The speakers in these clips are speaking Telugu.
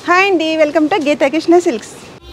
హాయ్ అండి welcome to Geetha Krishna silks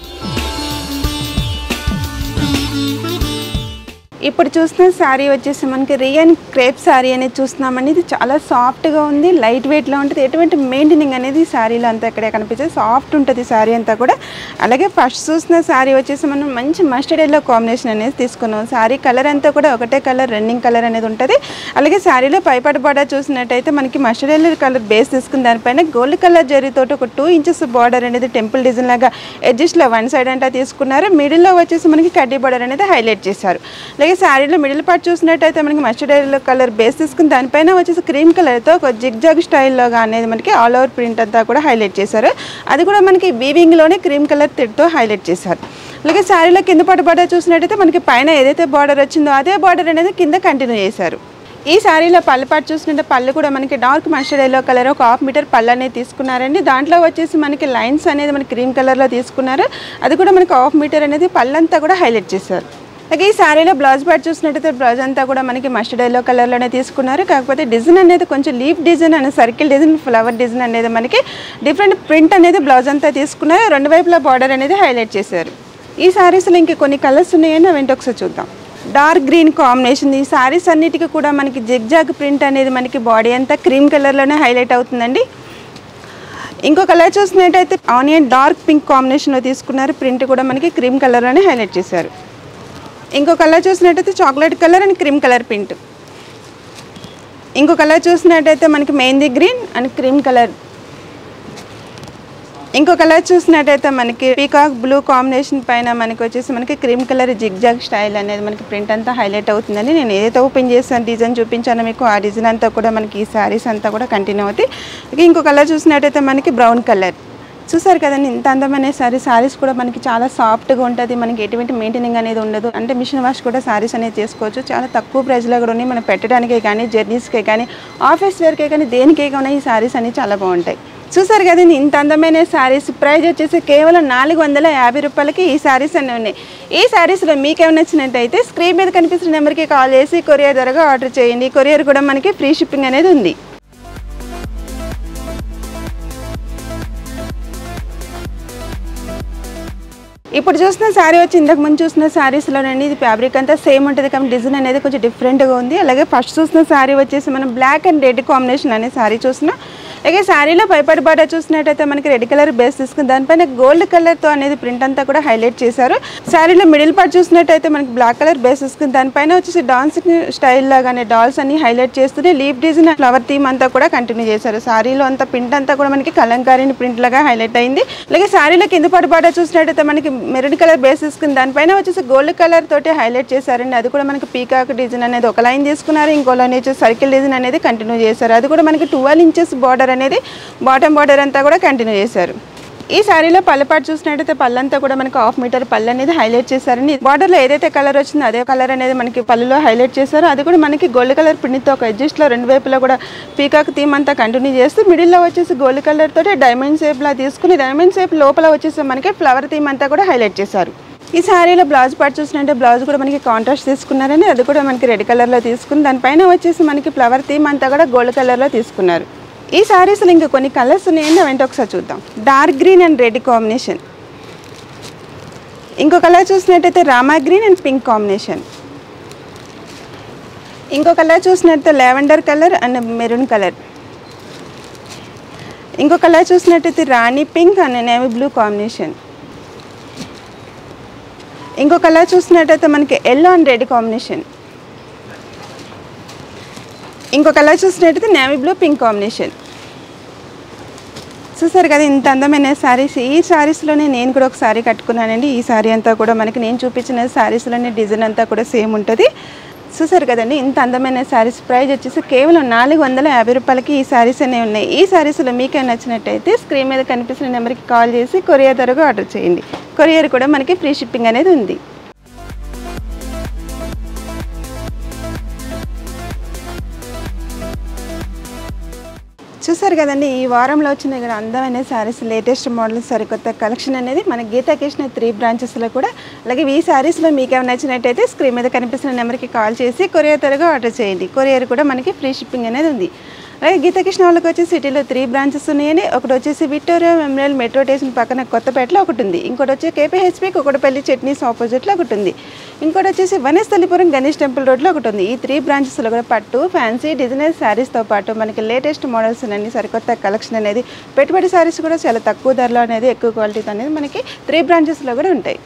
ఇప్పుడు చూసిన శారీ వచ్చేసి మనకి రియన్ క్రేప్ శారీ అనేది చూస్తున్నామండి ఇది చాలా సాఫ్ట్గా ఉంది లైట్ వెయిట్లో ఉంటుంది ఎటువంటి మెయింటెనింగ్ అనేది ఈ శారీలో అంతా ఇక్కడ కనిపించేది సాఫ్ట్ ఉంటుంది శారీ అంతా కూడా అలాగే ఫస్ట్ చూసిన శారీ వచ్చేసి మనం మంచి మస్టర్డ్ ఎల్లో కాంబినేషన్ అనేది తీసుకున్నాం శారీ కలర్ అంతా కూడా ఒకటే కలర్ రన్నింగ్ కలర్ అనేది ఉంటుంది అలాగే శారీలో పైపడి బార్డర్ చూసినట్టయితే మనకి మస్టర్డ్ ఎల్లో కలర్ బేస్ తీసుకున్న దానిపైన గోల్డ్ కలర్ జరీతోటి ఒక టూ ఇంచెస్ బార్డర్ అనేది టెంపుల్ డిజైన్ లాగా ఎడ్జస్ట్లో వన్ సైడ్ అంతా తీసుకున్నారు మిడిల్లో వచ్చేసి మనకి కడ్డీ బార్డర్ అనేది హైలైట్ చేశారు అలాగే శారీలో మిడిల్ పార్ట్ చూసినట్టయితే మనకి మస్టర్డ్ ఎల్లో కలర్ బేస్ తీసుకుని దానిపైన వచ్చేసి క్రీమ్ కలర్తో ఒక జిగ్ జాగ్ స్టైల్లోగా అనేది మనకి ఆల్ ఓవర్ ప్రింట్ అంతా కూడా హైలైట్ చేశారు అది కూడా మనకి వీవింగ్లోనే క్రీమ్ కలర్ థ్రెడ్తో హైలైట్ చేశారు అలాగే శారీలో కింద పాటు బార్డర్ చూసినట్టయితే మనకి పైన ఏదైతే బార్డర్ వచ్చిందో అదే బార్డర్ అనేది కింద కంటిన్యూ చేశారు ఈ శారీలో పళ్ళు పాటు చూసినట్టే పళ్ళు కూడా మనకి డార్క్ మస్టర్డ్ ఎల్లో కలర్ ఒక హాఫ్ మీటర్ పళ్ళు అనేది తీసుకున్నారండి దాంట్లో వచ్చేసి మనకి లైన్స్ అనేది మనకి క్రీమ్ కలర్లో తీసుకున్నారు అది కూడా మనకి హాఫ్ మీటర్ అనేది పళ్ళంతా కూడా హైలైట్ చేశారు అలాగే ఈ శారీలో బ్లౌజ్ పార్ట్ చూసినట్టయితే బ్లౌజ్ అంతా కూడా మనకి మస్టర్డ్ ఎల్లో కలర్లోనే తీసుకున్నారు కాకపోతే డిజైన్ అనేది కొంచెం లీఫ్ డిజైన్ అనే సర్కిల్ డిజైన్ ఫ్లవర్ డిజైన్ అనేది మనకి డిఫరెంట్ ప్రింట్ అనేది బ్లౌజ్ అంతా తీసుకున్నారు రెండు వైపులా బార్డర్ అనేది హైలైట్ చేశారు ఈ శారీస్లో ఇంక కొన్ని కలర్స్ ఉన్నాయని వెంట ఒకసారి చూద్దాం డార్క్ గ్రీన్ కాంబినేషన్ ఈ శారీస్ అన్నిటికీ కూడా మనకి జిగ్జాగ్ ప్రింట్ అనేది మనకి బాడీ అంతా క్రీమ్ కలర్లోనే హైలైట్ అవుతుందండి ఇంకో కలర్ చూసినట్టయితే ఆనియన్ డార్క్ పింక్ కాంబినేషన్లో తీసుకున్నారు ప్రింట్ కూడా మనకి క్రీమ్ కలర్లోనే హైలైట్ చేశారు ఇంకో కలర్ చూసినట్టయితే chocolate colour and cream colour పింట్ ఇంకో కలర్ చూసినట్టయితే మనకి mehndi green and cream colour ఇంకో కలర్ చూసినట్టయితే మనకి పీకాక్ బ్లూ కాంబినేషన్ పైన మనకి వచ్చేసి మనకి క్రీమ్ కలర్ జిగ్జాగ్ స్టైల్ అనేది మనకి ప్రింట్ అంతా హైలైట్ అవుతుందని నేను ఏదైతే ఓపెన్ చేసాను డిజైన్ చూపించానో మీకు ఆ డిజైన్ అంతా కూడా మనకి ఈ శారీస్ అంతా కూడా కంటిన్యూ అవుతాయి ఇక ఇంకో కలర్ చూసినట్టయితే మనకి బ్రౌన్ కలర్ చూసారు కదండి ఇంత అందమైన సారీ సారీస్ కూడా మనకి చాలా సాఫ్ట్గా ఉంటుంది మనకి ఎటువంటి మెయింటెనింగ్ అనేది ఉండదు అంటే మిషన్ వాష్ కూడా సారీస్ అనేది చేసుకోవచ్చు చాలా తక్కువ ప్రైస్లో కూడా ఉన్నాయి మనం పెట్టడానికే కానీ జర్నీస్కే కానీ ఆఫీస్ వేర్కే కానీ దేనికే కానీ ఈ సారీస్ అనేవి చాలా బాగుంటాయి చూసారు కదండి ఇంత అందమైన శారీస్ ప్రైస్ వచ్చేసి కేవలం నాలుగు వందల యాభై రూపాయలకి ఈ శారీస్ అన్నీ ఉన్నాయి ఈ శారీస్లో మీకేమైనా నచ్చినట్టయితే స్క్రీన్ మీద కనిపిస్తున్న నెంబర్కి కాల్ చేసి కొరియర్ ధరగా ఆర్డర్ చేయండి కొరియర్ కూడా మనకి ఫ్రీ షిప్పింగ్ అనేది ఉంది ఇప్పుడు చూసిన శారీ వచ్చి ఇంతకు ముందు చూసిన శారీస్లోనండి ఇది ఫ్యాబ్రిక్ అంతా సేమ్ ఉంటుంది కానీ డిజైన్ అనేది కొంచెం డిఫరెంట్గా ఉంది అలాగే ఫస్ట్ చూసిన శారీ వచ్చేసి మనం బ్లాక్ అండ్ రెడ్ కాంబినేషన్ అనే శారీ చూసిన అలాగే శారీలో పైపడి బాట చూసినట్టయితే మనకి రెడ్ కలర్ బేస్ తీసుకుని దానిపైన గోల్డ్ కలర్తో అనేది ప్రింట్ అంతా కూడా హైలైట్ చేశారు శారీలో మిడిల్ పార్ట్ చూసినట్టయితే మనకి బ్లాక్ కలర్ బేస్ తీసుకుని దానిపైన వచ్చేసి డాన్సింగ్ స్టైల్ లాగానే డాల్స్ అన్ని హైలైట్ చేస్తూనే లీఫ్ డిజైన్ ఫ్లవర్ థీమ్ అంతా కూడా కంటిన్యూ చేశారు శారీలో అంతా ప్రింట్ అంతా కూడా మనకి కలంకారీని ప్రింట్ లాగా హైలైట్ అయింది అలాగే శారీలో కింద పాటు బాట చూసినట్టయితే మనకి మెరూన్ కలర్ బేస్ తీసుకుని దానిపైన వచ్చేసి గోల్డ్ కలర్ తోటి హైలైట్ చేశారండి అది కూడా మనకి పీకాక్ డిజైన్ అనేది ఒక లైన్ తీసుకున్నారు ఇంకో లైన్ వచ్చేసి సర్కిల్ డిజైన్ అనేది కంటిన్యూ చేశారు అది కూడా మనకి ట్వెల్వ్ ఇంచెస్ బార్డర్ అనేది బాటమ్ బార్డర్ అంతా కూడా కంటిన్యూ చేశారు ఈ శారీలో పల్లెపాటు చూసినట్టయితే పళ్ళంతా కూడా మనకి హాఫ్ మీటర్ పళ్ళు అనేది హైలైట్ చేశారండి బార్డర్లో ఏదైతే కలర్ వచ్చిందో అదే కలర్ అనేది మనకి పళ్ళులో హైలైట్ చేశారో అది కూడా మనకి గోల్డ్ కలర్ పిండితో ఒక అడ్జస్ట్లో రెండు వైపులా కూడా పీకాక్ థీమ్ అంతా కంటిన్యూ చేస్తూ మిడిల్లో వచ్చేసి గోల్డ్ కలర్ తోటి డైమండ్ షేప్లా తీసుకుని డైమండ్ షేప్ లోపల వచ్చేసి మనకి ఫ్లవర్ థీమ్ అంతా కూడా హైలైట్ చేశారు ఈ శారీలో బ్లౌజ్ పార్ట్ చూసినట్టే బ్లౌజ్ కూడా మనకి కాంట్రాస్ట్ తీసుకున్నారని అది కూడా మనకి రెడ్ కలర్లో తీసుకుని దానిపైన వచ్చేసి మనకి ఫ్లవర్ థీమ్ అంతా కూడా గోల్డ్ కలర్లో తీసుకున్నారు ఈ శారీస్లో ఇంకా కొన్ని కలర్స్ ఉన్నాయండి వెంట ఒకసారి చూద్దాం dark green and red combination ఇంకో కలర్ చూసినట్టయితే Rama green and pink combination ఇంకో కలర్ చూసినట్టయితే lavender colour and maroon colour ఇంకో కలర్ చూసినట్టయితే rani pink and navy blue combination ఇంకో కలర్ చూసినట్టయితే మనకి ఎల్లో అండ్ రెడ్ కాంబినేషన్ ఇంకో కలర్ చూసినట్టయితే నేవీ బ్లూ పింక్ కాంబినేషన్ చూసారు కదా ఇంత అందమైన శారీస్ ఈ శారీస్లోనే నేను కూడా ఒక శారీ కట్టుకున్నానండి ఈ శారీ అంతా కూడా మనకి నేను చూపించిన శారీస్లోనే డిజైన్ అంతా కూడా సేమ్ ఉంటుంది చూసారు కదండి ఇంత అందమైన శారీస్ ప్రైస్ వచ్చేసి కేవలం నాలుగు వందల యాభై రూపాయలకి ఈ శారీస్ అనేవి ఉన్నాయి ఈ శారీస్లో మీకే నచ్చినట్టయితే స్క్రీన్ మీద కనిపిస్తున్న నెంబర్కి కాల్ చేసి కొరియర్ ధరగా ఆర్డర్ చేయండి కొరియర్ కూడా మనకి ఫ్రీ షిప్పింగ్ అనేది ఉంది చూసారు కదండి ఈ వారంలో వచ్చిన ఇక్కడ అందమైన శారీస్ లేటెస్ట్ మోడల్ సరికొత్త కలెక్షన్ అనేది మన గీతా కృష్ణ త్రీ బ్రాంచెస్లో కూడా అలాగే ఈ శారీస్లో మీకు ఏమైనా నచ్చినట్టయితే స్క్రీన్ మీద కనిపిస్తున్న నెంబర్కి కాల్ చేసి కొరియర్ త్వరగా ఆర్డర్ చేయండి కొరియర్ కూడా మనకి ఫ్రీ షిప్పింగ్ అనేది ఉంది అలాగే గీతకృష్ణ వాళ్ళకి వచ్చి సిటీలో త్రీ బ్రాంచెస్ ఉన్నాయని ఒకటి వచ్చేసి విక్టోరియా మెమోరియల్ మెట్రో స్టేషన్ పక్కన కొత్తపేటలో ఒకటి ఉంది ఇంకోటి వచ్చి కేపీహెచ్పి కుకటపల్లి చట్నీస్ ఆపోజిట్లో ఒకటి ఉంది ఇంకోటి వచ్చేసి వనస్థలిపురం గణేష్ టెంపుల్ రోడ్లో ఒకటి ఉంది ఈ త్రీ బ్రాంచెస్లో కూడా పట్టు ఫ్యాన్సీ డిజైనర్ శారీస్తో పాటు మనకి లేటెస్ట్ మోడల్స్ అన్ని సరికొత్త కలెక్షన్ అనేది పెట్టుబడి శారీస్ కూడా చాలా తక్కువ ధరలో అనేది ఎక్కువ క్వాలిటీతో అనేది మనకి త్రీ బ్రాంచెస్లో కూడా ఉంటాయి